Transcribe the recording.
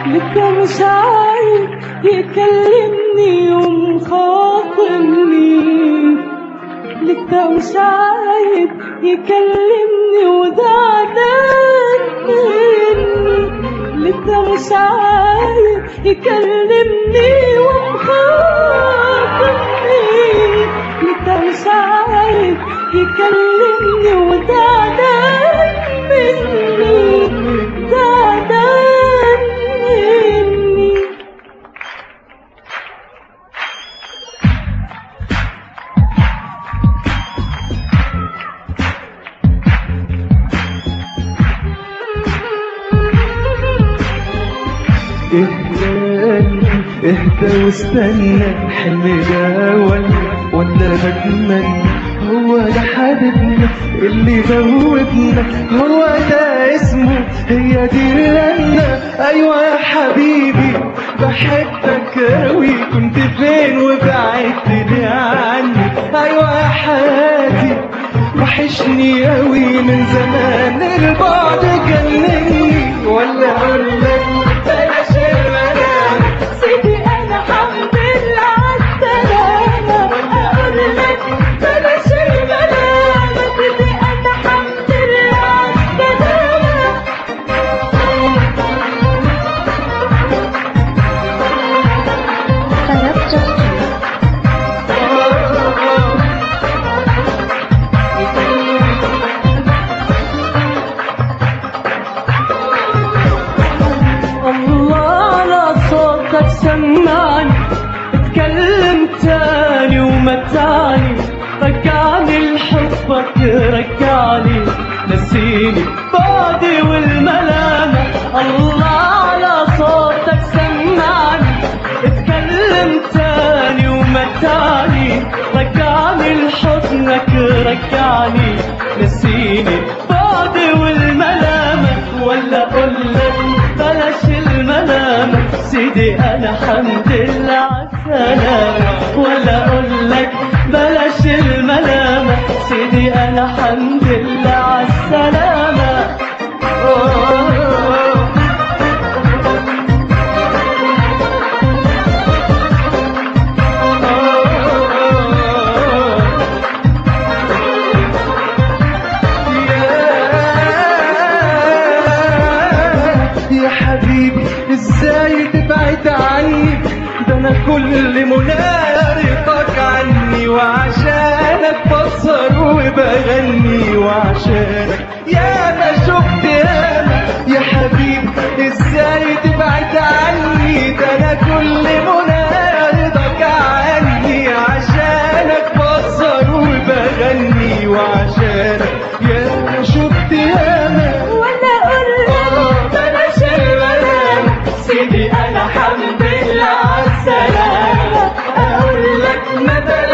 لسه مش عايز يكلمني ومخاصمني لسه مش عايز يكلمني وزعلان مني لسه مش عايز يكلمني ومخاصمني لسه مش عايز يكلمني وزعلان مني زعلان مني اهدى اهدى واستنى حلم ده ولا ولا بتمنى هو ده حبيبنا اللي جاوبنا هو ده اسمه هي دي الرنة ايوه يا حبيبي بحبك اوي كنت فين وبعدت ليه عني ايوه يا حياتي وحشني اوي من زمان البعد جنني ولا اقول لك بلاش المنام سيدي انا حمد لله عالسلامة اقول لك بلاش الملامة سيدي انا حمد لله عالسلامة الله على صوتك سمعني اتكلم تاني ومتعني رجعني لحبك رجعني نسيني بعدي والملامة الله على صوتك سمعني اتكلم تاني ومتعني رجعني لحضنك رجعني نسيني بعدي والملامة ولا اقول لك بلاش الملامة سيدي انا حمد لله عالسلامة ولا اقول لك بلاش الملامة سيدي انا حمد لله عالسلامة يا حبيبي ازاي تبعد عني ده انا كل منارقك عني وعشانك بسهر وبغني وعشانك يا ما شفت ياما يا حبيبي ازاي تبعد عني ده انا كل منارقك عني عشانك بسهر وبغني وعشانك يا ما شفت ياما ولا اقول لك بلاش الملامة سيدي انا حمد لله عالسلامة اقول لك ما بلاش